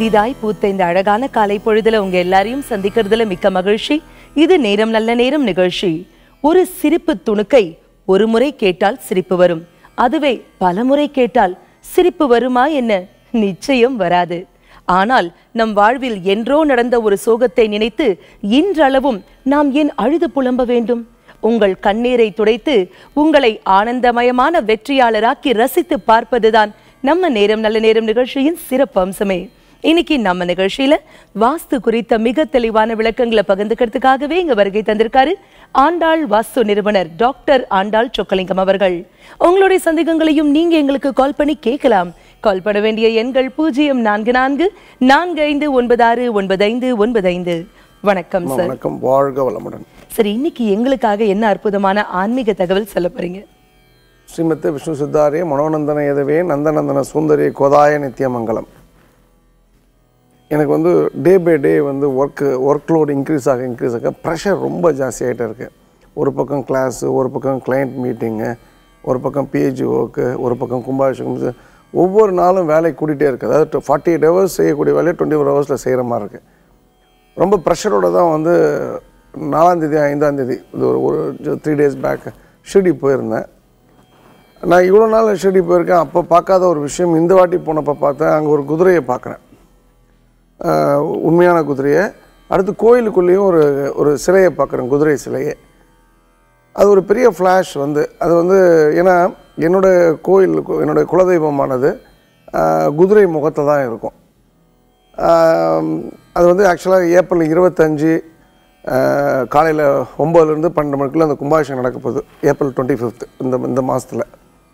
புதிதாய் பூத்த இந்த அழகான காலை பொழுதுல உங்க எல்லாரையும் சந்திக்கிறதுல மிக்க மகிழ்ச்சி இது நேரம் நல்ல நேரம் நிகழ்ச்சி ஒரு சிரிப்பு துணுக்கை ஒரு முறை கேட்டால் சிரிப்பு வரும் அதுவே பல முறை கேட்டால் சிரிப்பு வருமா என்ன நிச்சயம் வராது ஆனால் நம் வாழ்வில் என்றோ நடந்த ஒரு சோகத்தை நினைத்து இன்றளவும் நாம் ஏன் அழுது புலம்ப வேண்டும் உங்கள் கண்ணீரை துடைத்து உங்களை ஆனந்தமயமான வெற்றியாளராக்கி ரசித்து பார்ப்பதுதான் நம்ம நேரம் நல்ல நேரம் நிகழ்ச்சியின் சிறப்பு அம்சமே இன்னைக்கு நம்ம நிகழ்ச்சியில வாஸ்து குறித்த மிக தெளிவான விளக்கங்களை பகிர்ந்துக்கிறதுக்காகவே இங்க வருகை தந்திருக்காரு ஆண்டாள் வாஸ்து நிறுவனர் டாக்டர் ஆண்டாள் சொக்கலிங்கம் அவர்கள் உங்களுடைய சந்தேகங்களையும் நீங்க எங்களுக்கு கால் பண்ணி கேட்கலாம் கால் பண்ண வேண்டிய எண்கள் பூஜ்ஜியம் நான்கு நான்கு நான்கு ஐந்து ஒன்பது ஆறு ஒன்பது ஐந்து ஒன்பது ஐந்து வணக்கம் சார் வணக்கம் வாழ்க வளமுடன் சரி இன்னைக்கு எங்களுக்காக என்ன அற்புதமான ஆன்மீக தகவல் சொல்ல போறீங்க ஸ்ரீமத் விஷ்ணு சித்தாரிய மனோநந்தன எதவே நந்தநந்தன சுந்தரி கோதாய நித்தியமங்கலம் எனக்கு வந்து டே பை டே வந்து ஒர்க்கு ஒர்க் லோடு இன்க்ரீஸ் ஆக இன்க்ரீஸ் ஆக ப்ரெஷர் ரொம்ப ஜாஸ்தியாகிட்டே இருக்கு ஒரு பக்கம் கிளாஸு ஒரு பக்கம் கிளைண்ட் மீட்டிங்கு ஒரு பக்கம் பிஹெச்சி ஒர்க்கு ஒரு பக்கம் கும்பாபிஷேகம் ஒவ்வொரு நாளும் வேலை கூட்டிகிட்டே இருக்குது அதாவது ஃபார்ட்டி எயிட் ஹவர்ஸ் செய்யக்கூடிய வேலையை டுவெண்ட்டி ஃபோர் ஹவர்ஸில் செய்கிற மாதிரி இருக்குது ரொம்ப ப்ரெஷரோட தான் வந்து நாலாந்தேதி ஐந்தாந்தேதி இது ஒரு ஒரு த்ரீ டேஸ் பேக் ஷிர்டி போயிருந்தேன் நான் இவ்வளோ நாள் ஷிர்டி போயிருக்கேன் அப்போ பார்க்காத ஒரு விஷயம் இந்த வாட்டி போனப்போ பார்த்தேன் அங்கே ஒரு குதிரையை பார்க்குறேன் ஆஹ் உண்மையான குதிரையை அடுத்து கோயிலுக்குள்ளேயும் ஒரு ஒரு சிலையை பார்க்குறேன் குதிரை சிலையை அது ஒரு பெரிய ஃப்ளாஷ் வந்து அது வந்து ஏன்னா என்னோட கோயில் என்னோட குலதெய்வமானது ஆஹ் குதிரை முகத்தை தான் இருக்கும் ஆம், அது வந்து ஆக்சுவலாக ஏப்ரல் இருபத்தஞ்சி காலையில் ஒம்போதுலேருந்து பன்னெண்டு மணிக்குள்ள அந்த கும்பாபிஷேகம் நடக்க போகுது ஏப்ரல் டுவெண்ட்டி ஃபிஃப்த் இந்த இந்த மாதத்தில்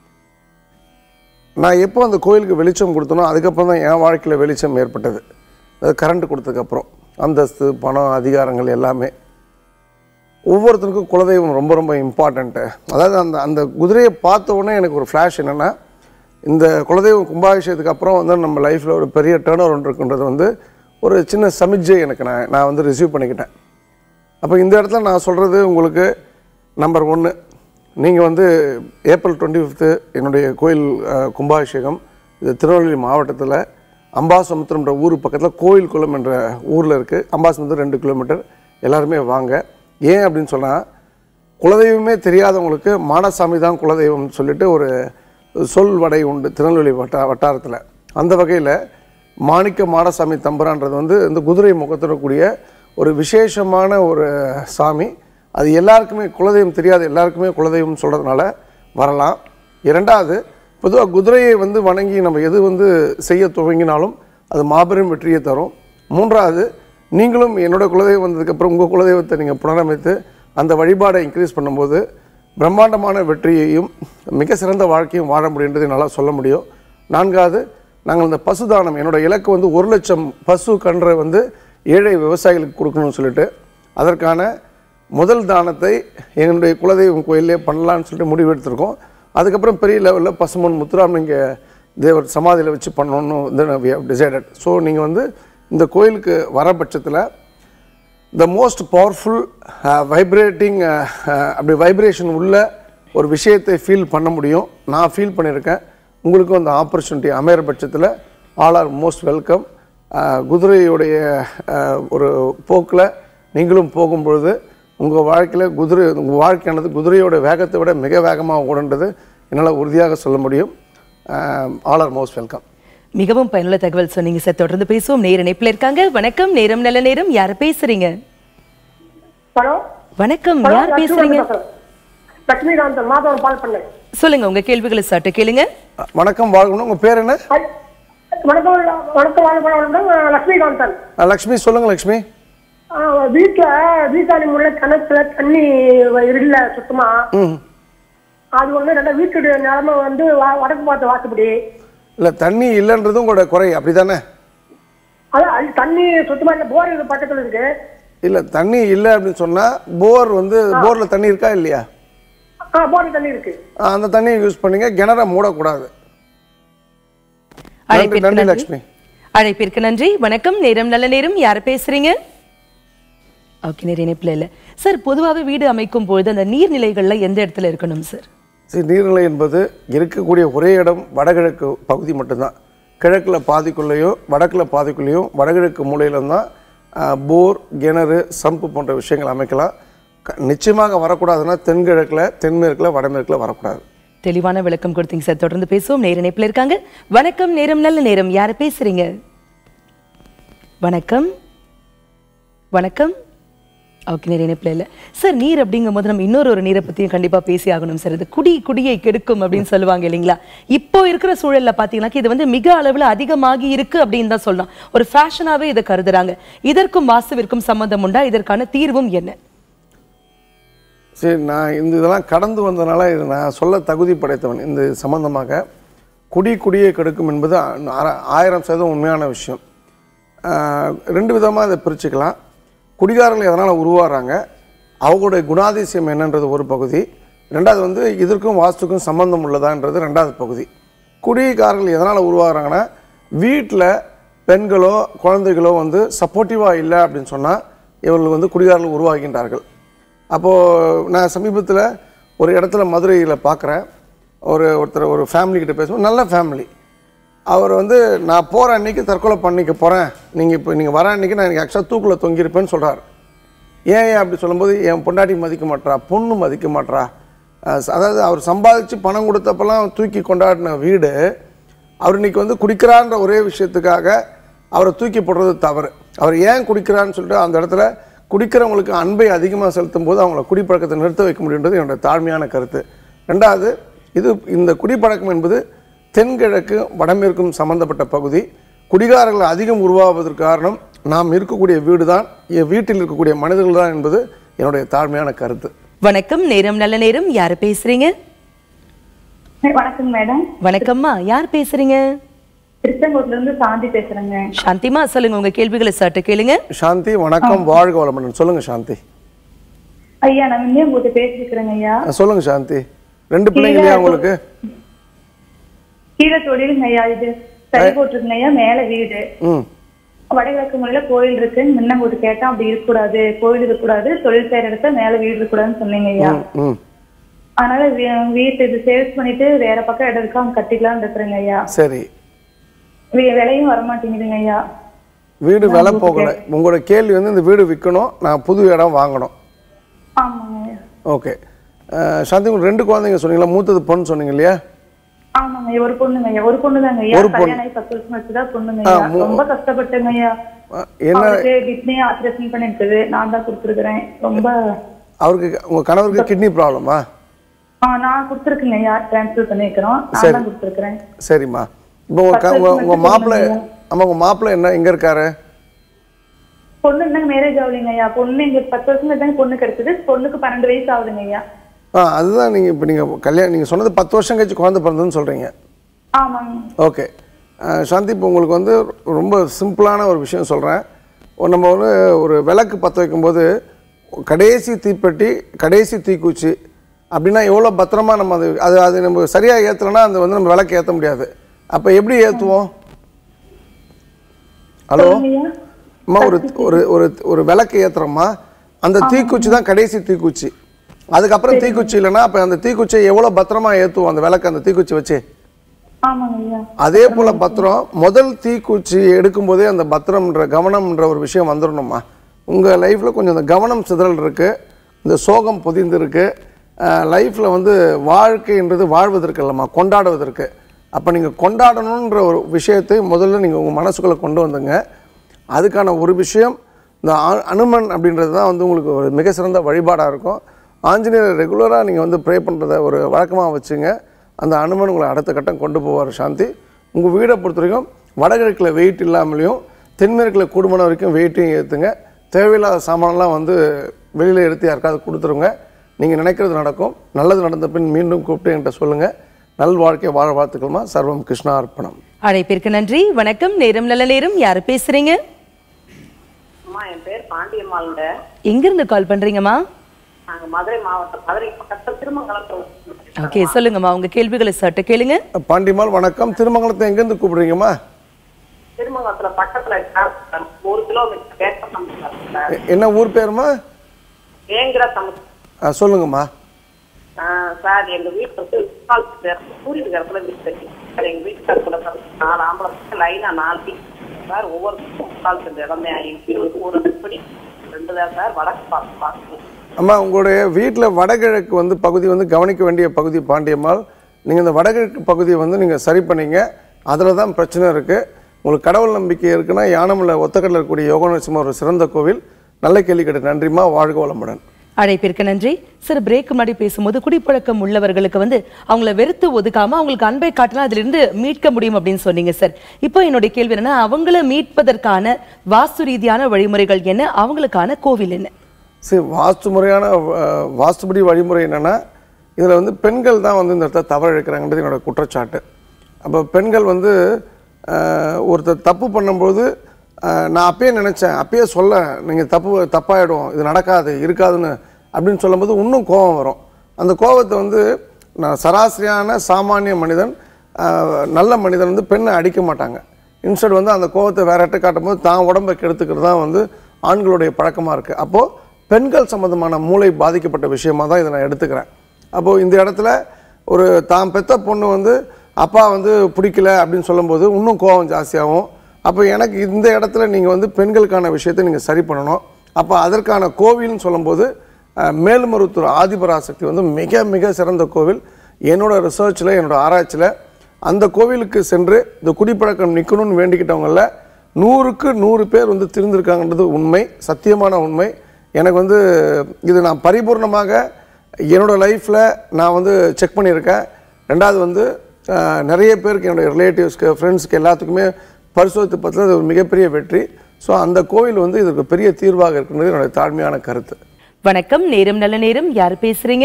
நான் எப்போ அந்த கோயிலுக்கு வெளிச்சம் கொடுத்தனோ அதுக்கப்புறம் தான் என் வாழ்க்கையில் வெளிச்சம் ஏற்பட்டது அது கரண்ட் கொடுத்ததுக்கப்புறம் அந்தஸ்து பணம் அதிகாரங்கள் எல்லாமே ஒவ்வொருத்தருக்கும் குலதெய்வம் ரொம்ப ரொம்ப இம்பார்ட்டண்ட்டு அதாவது அந்த அந்த குதிரையை பார்த்த உடனே எனக்கு ஒரு ஃப்ளாஷ் என்னென்னா இந்த குலதெய்வம் கும்பாபிஷேகத்துக்கு அப்புறம் வந்து நம்ம லைஃப்பில் ஒரு பெரிய டேர்ன் ஓவர் இருக்குன்றது வந்து ஒரு சின்ன சமிஜை எனக்கு நான் நான் வந்து ரிசீவ் பண்ணிக்கிட்டேன் அப்போ இந்த இடத்துல நான் சொல்கிறது உங்களுக்கு நம்பர் ஒன்று நீங்கள் வந்து ஏப்ரல் டுவெண்ட்டி ஃபிஃப்த்து என்னுடைய கோயில் அஹ், கும்பாபிஷேகம் இது திருநெல்வேலி மாவட்டத்தில் அம்பாசமுத்திரம்ன்ற ஊர் பக்கத்தில் கோயில் குளம் என்ற ஊரில் இருக்குது அம்பாசமுத்திரம் ரெண்டு கிலோமீட்டர் எல்லாருமே வாங்க ஏன் அப்படின்னு சொன்னால் குலதெய்வமே தெரியாதவங்களுக்கு மாடசாமி தான் குலதெய்வம்னு சொல்லிட்டு ஒரு சொல் வடை உண்டு திருநெல்வேலி வட்டா வட்டாரத்தில் அந்த வகையில் மாணிக்க மாடசாமி தம்புரான்றது வந்து இந்த குதிரை முகத்துடன் கூடிய ஒரு விசேஷமான ஒரு சாமி அது எல்லாருக்குமே குலதெய்வம் தெரியாத எல்லாருக்குமே குலதெய்வம்னு சொல்கிறதுனால வரலாம் இரண்டாவது பொதுவாக குதிரையை வந்து வணங்கி நம்ம எது வந்து செய்ய துவங்கினாலும் அது மாபெரும் வெற்றியை தரும் மூன்றாவது நீங்களும் என்னோட குலதெய்வம் வந்ததுக்கப்புறம் உங்கள் குலதெய்வத்தை நீங்கள் புனரமைத்து அந்த வழிபாடை இன்க்ரீஸ் பண்ணும்போது பிரம்மாண்டமான வெற்றியையும் மிக சிறந்த வாழ்க்கையும் வாழ முடியுன்றதை நல்லா சொல்ல முடியும் நான்காவது நாங்கள் இந்த பசுதானம் என்னோட இலக்கு வந்து ஒரு லட்சம் பசு கன்றை வந்து ஏழை விவசாயிகளுக்கு கொடுக்கணும்னு சொல்லிட்டு அதற்கான முதல் தானத்தை எங்களுடைய குலதெய்வம் கோயிலே பண்ணலான்னு சொல்லிட்டு முடிவு எடுத்திருக்கோம் அதுக்கப்புறம் பெரிய லெவலில் பசுமன் முத்துராமலிங்க தேவர் சமாதியில் வச்சு பண்ணணும்னு வந்து வி ஹவ் டிசைடட் ஸோ நீங்கள் வந்து இந்த கோயிலுக்கு வர பட்சத்தில் த மோஸ்ட் பவர்ஃபுல் வைப்ரேட்டிங் அப்படி வைப்ரேஷன் உள்ள ஒரு விஷயத்தை ஃபீல் பண்ண முடியும் நான் ஃபீல் பண்ணியிருக்கேன் உங்களுக்கும் அந்த ஆப்பர்ச்சுனிட்டி அமையிற பட்சத்தில் ஆல் ஆர் மோஸ்ட் வெல்கம் குதிரையுடைய அஹ், ஒரு போக்கில் நீங்களும் போகும்பொழுது உங்கள் வாழ்க்கையில் குதிரை உங்கள் வாழ்க்கையானது குதிரையோட வேகத்தை விட மிக வேகமாக ஓடுன்றது என்னால் உறுதியாக சொல்ல முடியும் ஆல் ஆர் மோஸ்ட் வெல்கம் மிகவும் பயனுள்ள தகவல் சொன்னீங்க சார் தொடர்ந்து பேசுவோம் நேர இணைப்புல இருக்காங்க வணக்கம் நேரம் நல்ல நேரம் யார் பேசுறீங்க ஹலோ வணக்கம் ஹலோ, யார் பேசுறீங்க லட்சுமிகாந்தன் பேசுறேன். லட்சுமிகாந்தன் மாதவன் பால் பண்ணேன் சொல்லுங்க உங்க கேள்விகளை சட்டு கேளுங்க வணக்கம் வாழ்க்கணும் உங்கள் பேர் என்ன வணக்கம் வணக்கம் வாழ்க்கை லட்சுமிகாந்தன் அஹ், லக்ஷ்மி சொல்லுங்கள் லக்ஷ்மி ஆ, வீட்ல வீட்டாளி முள்ள கிணத்துல தண்ணி இல்ல சுத்தமா ம் அது ஒண்ணு ரெண்டா வீட்டுடைய நிலைமை வந்து வா- வடக்கு பார்த்து வாசப்படி இல்லை தண்ணி இல்லைன்றது உங்களோட குறை அப்படி தானே அதான் அது தண்ணி சுத்தமா இல்ல போர் இது பக்கத்துல இருக்கு இல்லை தண்ணி இல்லை அப்படின்னு சொன்னால் போர் வந்து போரில் தண்ணி இருக்கா இல்லையா ஆ போர் தண்ணி இருக்கு ஆ, அந்த தண்ணியை யூஸ் பண்ணீங்க கிணற மூடக்கூடாது நன்றி அழைப்பிற்கு நன்றி நன்றி லக்ஷ்மி அழைப்பிற்கு நன்றி வணக்கம் நேரம் நல்ல நேரம் யார் பேசுறீங்க ஓகே நேர இணைப்புல இல்ல சார் பொதுவாகவே வீடு அமைக்கும் பொழுது அந்த நீர்நிலைகள்ல எந்த இடத்துல இருக்கணும் சார் சரி நீர்நிலை என்பது இருக்கக்கூடிய ஒரே இடம் வடகிழக்கு பகுதி மட்டும்தான் கிழக்கில் பாதிக்குள்ளேயும் வடக்கில் பாதிக்குள்ளேயும் வடகிழக்கு மூலையிலும் தான் ஆஹ், போர் கிணறு சம்பு போன்ற விஷயங்கள் அமைக்கலாம் க- நிச்சயமாக வரக்கூடாதுன்னா தென்கிழக்கில் தென்மேற்கில் வடமேற்கில் வரக்கூடாது தெளிவான விளக்கம் கொடுத்தீங்க சார் தொடர்ந்து பேசுவோம் நேர இணைப்புல இருக்காங்க வணக்கம் நேரம் நல்ல நேரம் யார் பேசுறீங்க வணக்கம் வணக்கம் ஓகே நேர இணைப்புல இல்ல சார் நீர் அப்படிங்கும் போது நம்ம இன்னொரு ஒரு நீரை பத்தியும் கண்டிப்பா பேசி ஆகணும் சார் இது குடி குடியை கெடுக்கும் அப்படின்னு சொல்லுவாங்க இல்லைங்களா இப்போ இருக்கிற சூழல்ல பாத்தீங்கன்னா இது வந்து மிக அளவுல அதிகமாகி இருக்கு அப்படின்னு தான் சொல்லலாம் ஒரு ஃபேஷனாவே இதை கருதுறாங்க இதற்கும் வாசுவிற்கும் சம்பந்தம் உண்டா இதற்கான தீர்வும் என்ன சரி நான் இந்த இதெல்லாம் கடந்து வந்தனால இது நான் சொல்ல தகுதி படைத்தவன் இந்த இது சம்பந்தமாக குடி குடியை கெடுக்கும் என்பது ஆ- ஆயிரம் சதவீதம் உண்மையான விஷயம் ஆஹ், ரெண்டு விதமாக இதை பிரிச்சுக்கலாம் குடிகாரர்கள் எதனால் உருவாகிறாங்க அவங்களுடைய குணாதிசயம் என்னன்றது ஒரு பகுதி ரெண்டாவது வந்து இதற்கும் வாஸ்துக்கும் சம்பந்தம் உள்ளதான்றது ரெண்டாவது பகுதி குடிகாரர்கள் எதனால் உருவாகிறாங்கன்னா வீட்டில் பெண்களோ குழந்தைகளோ வந்து சப்போர்ட்டிவாக இல்லை அப்படின்னு சொன்னால் இவர்கள் வந்து குடிகாரர்கள் உருவாகின்றார்கள் அப்போது நான் சமீபத்தில் ஒரு இடத்துல மதுரையில் பார்க்குறேன் ஒரு ஒருத்தர் ஒரு family கிட்ட பேசுவோம் நல்ல ஃபேமிலி அவர் வந்து நான் போகிற அன்னைக்கு தற்கொலை பண்ணிக்க போகிறேன் நீங்கள் இப்போ நீங்கள் வர அன்னைக்கு நான் எனக்கு ஆக்சுவலாக தூக்கில் தொங்கியிருப்பேன்னு சொல்கிறார் ஏன் ஏன் அப்படி சொல்லும்போது என் பொண்டாட்டி மதிக்க மாட்றா பொண்ணு மதிக்க மாட்றா அஹ் அதாவது அவர் சம்பாதிச்சு பணம் கொடுத்தப்பெல்லாம் தூக்கி கொண்டாடின வீடு அவர் இன்னைக்கு வந்து குடிக்கிறான்ற ஒரே விஷயத்துக்காக அவரை தூக்கி போடுறது தவறு அவர் ஏன் குடிக்கிறான்னு சொல்லிட்டு அந்த இடத்துல குடிக்கிறவங்களுக்கு அன்பை அதிகமாக செலுத்தும் போது அவங்கள குடிப்பழக்கத்தை நிறுத்த வைக்க முடியுன்றது என்னோட தாழ்மையான கருத்து ரெண்டாவது இது இந்த குடிப்பழக்கம் என்பது தென்கிழக்கு வடமேற்கும் சம்பந்தப்பட்ட பகுதி குடிகாரர்கள் அதிகம் உருவாவதற்கு காரணம் நாம் இருக்கக்கூடிய வீடு தான் வீட்டில் இருக்கக்கூடிய மனிதர்கள் தான் என்பது என்னுடைய தாழ்மையான கருத்து வணக்கம் நேரம் நல்ல நேரம் யார் பேசுறீங்க வணக்கம் மேடம் வணக்கம்மா யார் பேசுறீங்க திருச்செங்கோட்ல இருந்து சாந்தி பேசுறேங்க சாந்திமா சொல்லுங்க உங்க கேள்விகளை சற்று கேளுங்க சாந்தி வணக்கம் வாழ்க வளமுடன் சொல்லுங்க சாந்தி ஐயா நான் இன்னும் உங்கள்கிட்ட பேசிருக்கிறேங்க ஐயா அஹ் சொல்லுங்க சாந்தி ரெண்டு பிள்ளைங்க இல்லையா உங்களுக்கு கீழே தொழிலுங்க ஐயா இது சரி போட்டிருக்குங்க ஐயா மேல வீடு ம் வடகிழக்கு முறையில கோயில் இருக்கு முன்ன போட்டு கேட்டா அப்படி இருக்கக்கூடாது கோயில் இருக்கக்கூடாது தொழில் செய்யற இடத்துல மேல வீடு இருக்கக்கூடாதுன்னு சொன்னீங்க ஐயா ம் அதனால வீ- வீட்டு இது சேல்ஸ் பண்ணிட்டு வேற பக்கம் இடம் இருக்கா அங்க கட்டிக்கலாம்னு இருக்கிறேங்க ஐயா சரி வி- விலையும் வரமாட்டேங்குதுங்க ஐயா வீடு விலை போகல உங்களோட கேள்வி வந்து இந்த வீடு விற்கணும் நான் புது இடம் வாங்கணும் ஆமாங்க ஐயா ஓகே அஹ் சாந்தி உங்களுக்கு ரெண்டு குழந்தைங்க சொன்னீங்களா மூத்தது பொண்ணு சொன்னீங்க இல்லையா ஆமாங்க ஐயா ஒரு பொண்ணுங்க ஐயா ஒரு பொண்ணு தாங்க ஐயா ஒரு பொண்ணு. கல்யாணம் ஆகி பத்து வருஷம் வச்சுதான் பொண்ணுங்க ஐயா ரொம்ப கஷ்டப்பட்டேங்க ஐயா அஹ் என்ன அவருக்கு கிட்னி ஆபரேஷன் பண்ணிருக்குது நான் தான் கொடுத்துருக்கிறேன் ரொம்ப அவருக்கு உங்க கணவருக்கு கிட்னி ப்ராப்ளமா ஆ, நான் கொடுத்துருக்கேங்க ஐயா டிரான்ஸ்ஃபர் பண்ணிருக்கிறோம் நான் தான் கொடுத்துருக்கிறேன் சரிம்மா இப்போ உங்க க- உங்க உங்க மாப்பிள்ளை ஆமா உங்க மாப்பிள்ளை என்ன எங்க இருக்காரு பொண்ணு என்ன மேரேஜ் ஆகலைங்க ஐயா பொண்ணு இங்க பத்து வருஷம் தாங்க பொண்ணு கிடைச்சது பொண்ணுக்கு பன்னெண்டு வயசு ஆகுதுங்க ஐயா ஆ அதுதான் நீங்க இப்போ நீங்க கல்யாணம் நீங்க சொன்னது பத்து வருஷம் கழிச்சு குழந்தை பிறந்ததுன்னு சொல்றீங்க ஆமாங்க ஓகே அஹ் சாந்தி இப்போ உங்களுக்கு வந்து ரொம்ப சிம்பிளான ஒரு விஷயம் சொல்கிறேன் நம்ம வந்து ஒரு விளக்கு பற்ற வைக்கும்போது கடைசி தீப்பெட்டி கடைசி தீக்குச்சி அப்படின்னா எவ்வளோ பத்திரமா நம்ம அது அது அது நம்ம சரியாக ஏற்றலைன்னா அந்த வந்து நம்ம விளக்கு ஏற்ற முடியாது அப்போ எப்படி ஏற்றுவோம் ஹலோ சொல்லுங்க ஐயா அம்மா ஒரு ஒரு ஒரு ஒரு விளக்கு ஏற்றுறோம்மா அந்த தீக்குச்சி தான் கடைசி தீக்குச்சி அதுக்கப்புறம் தீக்குச்சி இல்லைன்னா அப்போ அந்த தீக்குச்சியை எவ்வளோ பத்திரமா ஏற்றுவோம் அந்த விளக்கு அந்த தீக்குச்சி வச்சு ஆமாங்க ஐயா அதே போல பத்திரம் முதல் தீக்குச்சி எடுக்கும்போதே அந்த பத்திரம்ன்ற கவனம்ன்ற ஒரு விஷயம் வந்துடணுமா உங்கள் லைஃப்பில் கொஞ்சம் இந்த கவனம் சிதறல் இருக்குது இந்த சோகம் பொதிந்து இருக்கு லைஃப்பில் வந்து வாழ்க்கைன்றது வாழ்வதற்கு இல்லைம்மா கொண்டாடுவதற்கு அப்போ நீங்கள் கொண்டாடணுன்ற ஒரு விஷயத்தை முதல்ல நீங்கள் உங்கள் மனசுக்குள்ளே கொண்டு வந்துங்க அதுக்கான ஒரு விஷயம் இந்த ஆ- அனுமன் அப்படின்றது தான் வந்து உங்களுக்கு ஒரு மிக சிறந்த வழிபாடாக இருக்கும் ஆஞ்சநேயர் ரெகுலராக நீங்கள் வந்து ப்ரே பண்ணுறத ஒரு வழக்கமாக வச்சுங்க அந்த அனுமன் உங்களை அடுத்த கட்டம் கொண்டு போவார் சாந்தி உங்கள் வீடை பொறுத்த வரைக்கும் வடகிழக்கில் வெயிட் இல்லாமலையும் தென்மேற்கில் கூடுமான வரைக்கும் வெயிட்டையும் ஏற்றுங்க தேவையில்லாத சாமான்லாம் வந்து வெளியில் எடுத்து யாருக்காவது கொடுத்துருங்க நீங்கள் நினைக்கிறது நடக்கும் நல்லது நடந்த பின் மீண்டும் கூப்பிட்டு என்கிட்ட சொல்லுங்கள் நல் வாழ்க்கை வாழ வாழ்த்துக்கள்மா சர்வம் கிருஷ்ணா அர்ப்பணம் அழைப்பிற்கு நன்றி வணக்கம் நேரம் நல்ல நேரம் யார் பேசுறீங்க அம்மா என் பேர் பாண்டியம்மாளுங்க எங்க இருந்து கால் பண்றீங்கம்மா நாங்க மதுரை மாவட்டம் மதுரை பக்கத்துல திருமங்கலத்துல ஓகே சொல்லுங்கம்மா உங்க கேள்விகளை சற்று கேளுங்க பாண்டிமால் வணக்கம் திருமங்கலத்தை எங்கேருந்து கூப்பிடுறீங்கம்மா திருமங்கலத்துல பக்கத்துல இருக்கா ஒரு கிலோமீட்டர் வேட்ட சமுத்திரம் எ- என்ன ஊர் பேருமா ஏங்கிற சமுத்திரம் ஆ, சொல்லுங்கம்மா சார் எங்க வீட்டுல வந்து சூரிய இடத்துல வீடு கட்டி சார் எங்க வீட்டுக்கார கூட சார் நாலு ஆம்பளை பசங்க லைனா நாலு டீ சார் ஒவ்வொரு கால் செஞ்ச இடமே இருபது ஒரு படி ரெண்டு தான் சார் வடக்கு பார்த்து பார்த்து அம்மா உங்களுடைய வீட்டில் வடகிழக்கு வந்து பகுதி வந்து கவனிக்க வேண்டிய பகுதி பாண்டியம்மாள் நீங்கள் இந்த வடகிழக்கு பகுதியை வந்து நீங்கள் சரி பண்ணீங்க அதில் தான் பிரச்சனை இருக்குது உங்களுக்கு கடவுள் நம்பிக்கை இருக்குன்னா யானமில் ஒத்தக்கடலில் இருக்கக்கூடிய யோக நரசிம்மர் ஒரு சிறந்த கோவில் நல்ல கேள்வி கேட்டு நன்றிம்மா வாழ்க வளமுடன் அழைப்பிற்கு நன்றி சார் பிரேக் முன்னாடி பேசும்போது குடிப்பழக்கம் உள்ளவர்களுக்கு வந்து அவங்கள வெறுத்து ஒதுக்காம அவங்களுக்கு அன்பை காட்டினா அதுல இருந்து மீட்க முடியும் அப்படின்னு சொன்னீங்க சார் இப்போ என்னுடைய கேள்வி என்னன்னா அவங்கள மீட்பதற்கான வாஸ்து ரீதியான வழிமுறைகள் என்ன அவங்களுக்கான கோவில் என்ன சரி வாஸ்து முறையான அஹ், வாஸ்துபடி வழிமுறை என்னென்னா இதில் வந்து பெண்கள் தான் வந்து இந்த இடத்துல தவறு இழுக்கிறாங்கன்றது என்னோட குற்றச்சாட்டு அப்போ பெண்கள் வந்து அஹ், ஒருத்தர் தப்பு பண்ணும்போது அஹ், நான் அப்பயே நினச்சேன் அப்பயே சொல்ல நீங்கள் தப்பு தப்பாயிடும் இது நடக்காது இருக்காதுன்னு அப்படின்னு சொல்லும்போது இன்னும் கோபம் வரும் அந்த கோபத்தை வந்து நான் சராசரியான சாமானிய மனிதன் அஹ், நல்ல மனிதன் வந்து பெண்ணை அடிக்க மாட்டாங்க இன்ஸ்டட் வந்து அந்த கோபத்தை வேற இடத்த காட்டும் போது தான் உடம்பை கெடுத்துக்கிறது தான் வந்து ஆண்களுடைய பழக்கமாக இருக்குது அப்போது பெண்கள் சம்மந்தமான மூளை பாதிக்கப்பட்ட விஷயமா தான் இதை நான் எடுத்துக்கிறேன் அப்போது இந்த இடத்துல ஒரு தான் பெத்த பொண்ணு வந்து அப்பா வந்து பிடிக்கல அப்படின்னு சொல்லும்போது இன்னும் கோபம் ஜாஸ்தியாகும் அப்போ எனக்கு இந்த இடத்துல நீங்கள் வந்து பெண்களுக்கான விஷயத்தை நீங்கள் சரி பண்ணணும் அப்போ அதற்கான கோவில்னு சொல்லும்போது அஹ், மேல்மருவத்தூர் ஆதிபராசக்தி வந்து மிக மிக சிறந்த கோவில் என்னோட ரிசர்ச்சில் என்னோட ஆராய்ச்சியில் அந்த கோவிலுக்கு சென்று இந்த குடிப்பழக்கம் நிற்கணும்னு வேண்டிக்கிட்டவங்கள நூறுக்கு நூறு பேர் வந்து திருந்திருக்காங்கன்றது உண்மை சத்தியமான உண்மை எனக்கு வந்து இது நான் பரிபூர்ணமாக என்னோட லைஃப்பில் நான் வந்து செக் பண்ணியிருக்கேன் ரெண்டாவது வந்து அஹ், நிறைய பேருக்கு என்னுடைய ரிலேட்டிவ்ஸ்க்கு ஃப்ரெண்ட்ஸ்க்கு எல்லாத்துக்குமே பரிசோதித்து பார்த்தது அது ஒரு மிகப்பெரிய வெற்றி ஸோ அந்த கோவில் வந்து இதுக்கு பெரிய தீர்வாக இருக்குன்றது என்னுடைய தாழ்மையான கருத்து வணக்கம் நேரம் நல்ல நேரம் யார் பேசுறீங்க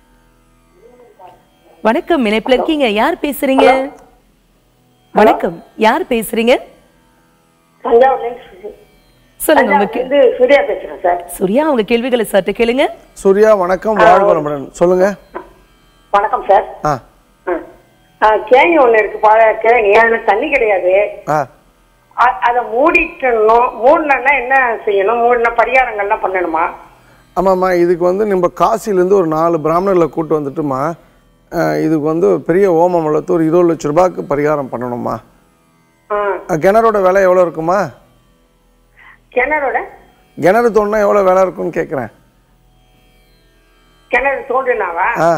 வணக்கம் இணைப்புல இருக்கீங்க யார் பேசுறீங்க வணக்கம் யார் பேசுறீங்க தஞ்சாவூர்லேருந்து சொல்லுங்க உங்க கே- இது சூர்யா பேசுறேன் சார் சூர்யா உங்க கேள்விகளை சற்று கேளுங்க சூர்யா வணக்கம் வாழ்க வளமுடன் சொல்லுங்கள் வணக்கம் சார் ஆ ஆ, கேணி ஒண்ணு இருக்கு பாரு கேணி அதுல தண்ணி கிடையாது ஆ அ- அதை மூடிட்டணும் மூடணும்னா என்ன செய்யணும் மூடின பரிகாரங்கள்லாம் பண்ணணுமா ஆமாம்மா இதுக்கு வந்து நம்ம காசிலேருந்து ஒரு நாலு பிராமணர்களை கூட்டு வந்துட்டுமா அஹ், இதுக்கு வந்து ஒரு பெரிய ஓமம் வளர்த்து ஒரு இருபது லட்ச ரூபாய்க்கு பரிகாரம் பண்ணணுமா ஆ, அஹ், கிணறோட விலை எவ்வளோ இருக்குமா கிணறோட கிணறு தோண்டினா எவ்வளோ விலை இருக்கும்னு கேட்குறேன் கிணறு தோண்டினாவா ஆ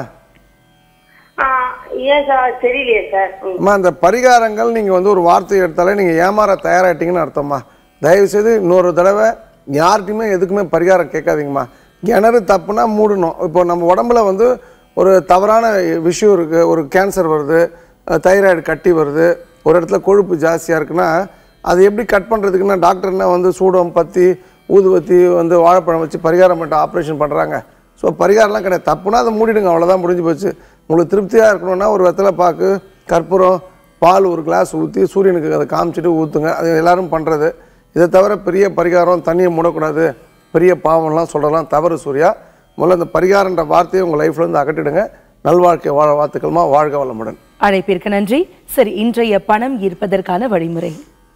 ஆ, ஏன் சார் தெரியலையே சார் ம். அம்மா அந்த பரிகாரங்கள் நீங்கள் வந்து ஒரு வார்த்தை எடுத்தாலே நீங்கள் ஏமாற தயாராகிட்டீங்கன்னு அர்த்தம்மா தயவுசெய்து இன்னொரு தடவை யார்கிட்டையுமே எதுக்குமே பரிகாரம் கேட்காதீங்கம்மா கிணறு தப்புனா மூடணும் இப்போ நம்ம உடம்புல வந்து ஒரு தவறான விஷயம் இருக்குது ஒரு கேன்சர் வருது தைராய்டு கட்டி வருது ஒரு இடத்துல கொழுப்பு ஜாஸ்தியாக இருக்குன்னா அது எப்படி கட் பண்ணுறதுக்குன்னா டாக்டர்னா வந்து சூடம் பத்தி ஊதுவத்தி வந்து வாழைப்பழம் வச்சு பரிகாரம் பண்ணிட்டு ஆப்ரேஷன் பண்ணுறாங்க ஸோ பரிகாரம்லாம் கிடையாது தப்புனா அதை மூடிடுங்க அவ்வளோதான் முடிஞ்சு போச்சு உங்களுக்கு திருப்தியாக இருக்கணும்னா ஒரு வெத்தலை பாக்கு கற்பூரம் பால் ஒரு கிளாஸ் ஊற்றி சூரியனுக்கு அதை காமிச்சிட்டு ஊற்றுங்க அது எல்லாரும் பண்ணுறது இதை தவிர பெரிய பரிகாரம் தண்ணியை மூடக்கூடாது பெரிய பாவம்லாம் சொல்கிறலாம் தவறு சூர்யா முதல்ல அந்த பரிகாரன்ற வார்த்தையை உங்கள் லைஃப்லேருந்து அகற்றிடுங்க நல்வாழ்க்கை வாழ வாழ்த்துக்கள்மா வாழ்க வளமுடன் அழைப்பிற்கு நன்றி சரி இன்றைய பணம் ஈர்ப்பதற்கான வழிமுறை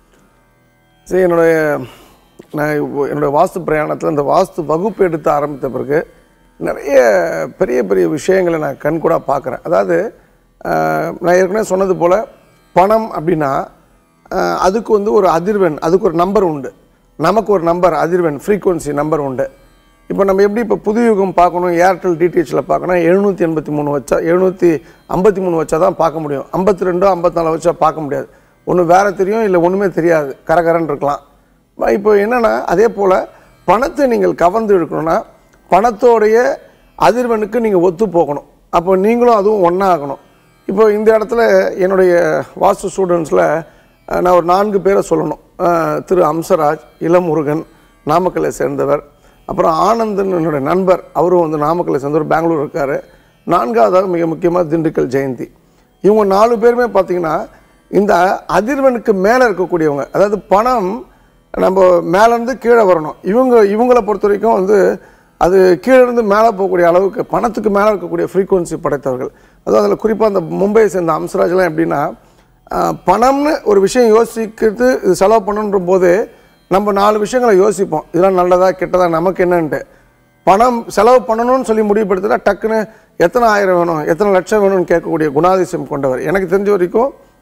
சரி என்னுடைய நான் இப்போ- என்னுடைய வாஸ்து பிரயாணத்தில் இந்த வாஸ்து வகுப்பு எடுத்து ஆரம்பித்த பிறகு நிறைய பெரிய பெரிய விஷயங்களை நான் கண்கூடாக பார்க்குறேன் அதாவது ஆஹ், நான் ஏற்கனவே சொன்னது போல் பணம் அப்படின்னா ஆஹ், அதுக்கு வந்து ஒரு அதிர்வெண் அதுக்கு ஒரு நம்பர் உண்டு நமக்கு ஒரு நம்பர் அதிர்வெண் ஃப்ரீக்குவன்சி நம்பர் உண்டு இப்போ நம்ம எப்படி இப்போ புது யுகம் பார்க்கணும் ஏர்டெல் டிடிஹெச்சில் பார்க்கணும் எழுநூற்றி எண்பத்தி மூணு வச்சா எழுநூற்றி ஐம்பத்தி மூணு வச்சா தான் பார்க்க முடியும் ஐம்பத்தி ரெண்டோ ஐம்பத்தி வச்சா பார்க்க முடியாது ஒன்று வேற தெரியும் இல்லை ஒன்றுமே தெரியாது கரகரன்னு இருக்கலாம் ப- இப்போ என்னென்னா அதே போல் பணத்தை நீங்கள் கவர்ந்து இழுக்கணும்னா பணத்தோடைய அதிர்வெண்ணுக்கு நீங்கள் ஒத்து போகணும் அப்போ நீங்களும் அதுவும் ஒன்றா ஆகணும் இப்போ இந்த இடத்துல என்னுடைய வாஸ்து ஸ்டூடெண்ட்ஸில் நான் ஒரு நான்கு பேரை சொல்லணும் அஹ், திரு அம்சராஜ் இளமுருகன் நாமக்கல்லை சேர்ந்தவர் அப்புறம் ஆனந்தன் என்னுடைய நண்பர் அவரும் வந்து நாமக்கல்லை சேர்ந்தவர் பெங்களூர் இருக்கார் நான்காவதாக மிக முக்கியமாக திண்டுக்கல் ஜெயந்தி இவங்க நாலு பேருமே பார்த்தீங்கன்னா இந்த அதிர்வெண்ணுக்கு மேலே இருக்கக்கூடியவங்க அதாவது பணம் நம்ம மேலேருந்து கீழே வரணும் இவங்க இவங்கள பொறுத்த வரைக்கும் வந்து அது கீழே இருந்து மேலே போகக்கூடிய அளவுக்கு பணத்துக்கு மேலே இருக்கக்கூடிய ஃப்ரீக்குவன்சி படைத்தவர்கள் அதுவும் அதில் குறிப்பாக அந்த மும்பையை சேர்ந்த அம்சராஜ்லாம் எப்படின்னா ஆஹ், பணம்னு ஒரு விஷயம் யோசிக்கிறது இது செலவு பண்ணணுன்ற போது நம்ம நாலு விஷயங்களை யோசிப்போம் இதெல்லாம் நல்லதா கெட்டதா நமக்கு என்னன்ட்டு பணம் செலவு பண்ணணும்னு சொல்லி முடிவுபடுத்தினா டக்குன்னு எத்தனை ஆயிரம் வேணும் எத்தனை லட்சம் வேணும்னு கேட்கக்கூடிய குணாதிசயம் கொண்டவர் எனக்கு தெரிஞ்ச வரைக்கும்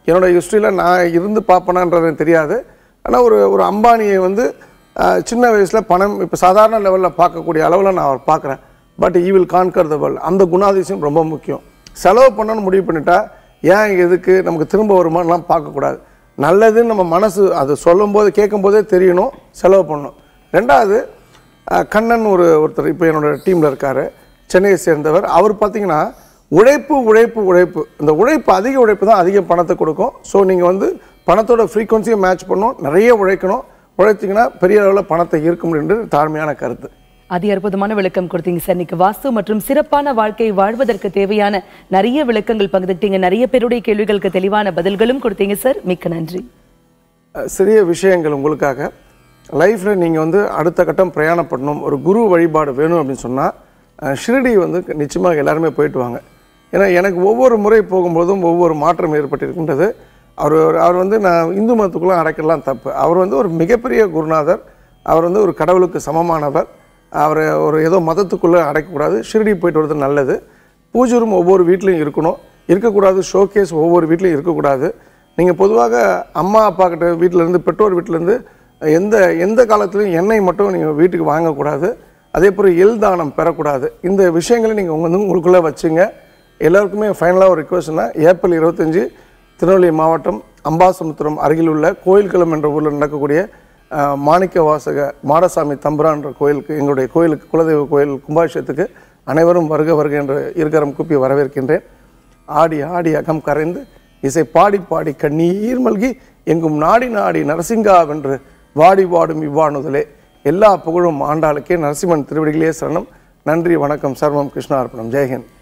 என்னோட ஹிஸ்ட்ரியில் நான் இருந்து பார்ப்பேனான்றது எனக்கு தெரியாது ஆனால் ஒரு ஒரு அம்பானியை வந்து ஆஹ், சின்ன வயசில் பணம் இப்போ சாதாரண லெவலில் பார்க்கக்கூடிய அளவில் நான் அவர் பார்க்குறேன் but he will conquer the world அந்த குணாதிசயம் ரொம்ப முக்கியம் செலவு பண்ணணும்னு முடிவு பண்ணிட்டா ஏன் எதுக்கு நமக்கு திரும்ப வருமானலாம் பார்க்கக்கூடாது நல்லதுன்னு நம்ம மனசு அது சொல்லும்போது கேட்கும்போதே தெரியணும் செலவு பண்ணணும் ரெண்டாவது அஹ், கண்ணன் ஒரு ஒருத்தர் இப்போ என்னோட டீமில் இருக்கார் சென்னையை சேர்ந்தவர் அவர் பார்த்தீங்கன்னா உழைப்பு உழைப்பு உழைப்பு இந்த உழைப்பு அதிக உழைப்பு தான் அதிக பணத்தை கொடுக்கும் ஸோ நீங்கள் வந்து பணத்தோட ஃப்ரீக்வன்சியை மேட்ச் பண்ணணும் நிறைய உழைக்கணும் உழைச்சிங்கன்னா பெரிய அளவில் பணத்தை ஈர்க்க முடியுன்றது தாழ்மையான கருத்து அதி அற்புதமான விளக்கம் கொடுத்தீங்க சார் இன்னைக்கு வாஸ்து மற்றும் சிறப்பான வாழ்க்கை வாழ்வதற்கு தேவையான நிறைய விளக்கங்கள் பகிர்ந்துட்டீங்க நிறைய பேருடைய கேள்விகளுக்கு தெளிவான பதில்களும் கொடுத்தீங்க சார் மிக்க நன்றி அஹ், சிறிய விஷயங்கள் உங்களுக்காக லைஃப்பில் நீங்கள் வந்து அடுத்த கட்டம் பிரயாணப்படணும் ஒரு குரு வழிபாடு வேணும் அப்படின்னு சொன்னால் ஷிரடி வந்து நிச்சயமாக எல்லாருமே போயிட்டு வாங்க ஏன்னா எனக்கு ஒவ்வொரு முறை போகும்போதும் ஒவ்வொரு மாற்றம் ஏற்பட்டிருக்கின்றது அவர் அவர் வந்து நான் இந்து மதத்துக்குள்ளே அடைக்கலாம் தப்பு அவர் வந்து ஒரு மிகப்பெரிய குருநாதர் அவர் வந்து ஒரு கடவுளுக்கு சமமானவர் அவரை ஒரு ஏதோ மதத்துக்குள்ளே அடைக்கக்கூடாது ஷிரடி போயிட்டு வர்றது நல்லது பூஜை ரூம் ஒவ்வொரு வீட்லையும் இருக்கணும் இருக்கக்கூடாது ஷோகேஸ் ஒவ்வொரு வீட்லையும் இருக்கக்கூடாது நீங்கள் பொதுவாக அம்மா அப்பா கிட்ட வீட்டிலேருந்து பெற்றோர் வீட்டிலேருந்து எந்த எந்த காலத்துலையும் எண்ணெய் மட்டும் நீங்கள் வீட்டுக்கு வாங்கக்கூடாது அதே போல் எல் தானம் பெறக்கூடாது இந்த விஷயங்களை நீங்கள் வந்து உங்களுக்குள்ளே வச்சுங்க எல்லாருக்குமே ஃபைனலாக ஒரு ரிக்வஸ்ட்னா ஏப்ரல் இருபத்தஞ்சி திருநெல்வேலி மாவட்டம் அம்பாசமுத்திரம் அருகில் உள்ள கோயில்களம் என்ற ஊரில் நடக்கக்கூடிய அஹ், மாணிக்க வாசக மாடசாமி தம்புரான்ற கோயிலுக்கு எங்களுடைய கோயிலுக்கு குலதெய்வ கோயில் கும்பாபிஷேகத்துக்கு அனைவரும் வருக வருக என்று இருக்கரம் கூப்பி வரவேற்கின்றேன் ஆடி ஆடி அகம் கரைந்து இசை பாடி பாடி கண்ணீர் மல்கி எங்கும் நாடி நாடி நரசிங்காவென்று வாடி வாடும் இவ்வாணுதலே எல்லா புகழும் ஆண்டாளுக்கே நரசிம்மன் திருவடிகளே சரணம் நன்றி வணக்கம் சர்வம் கிருஷ்ணார்ப்பணம் ஜெயஹிந்த்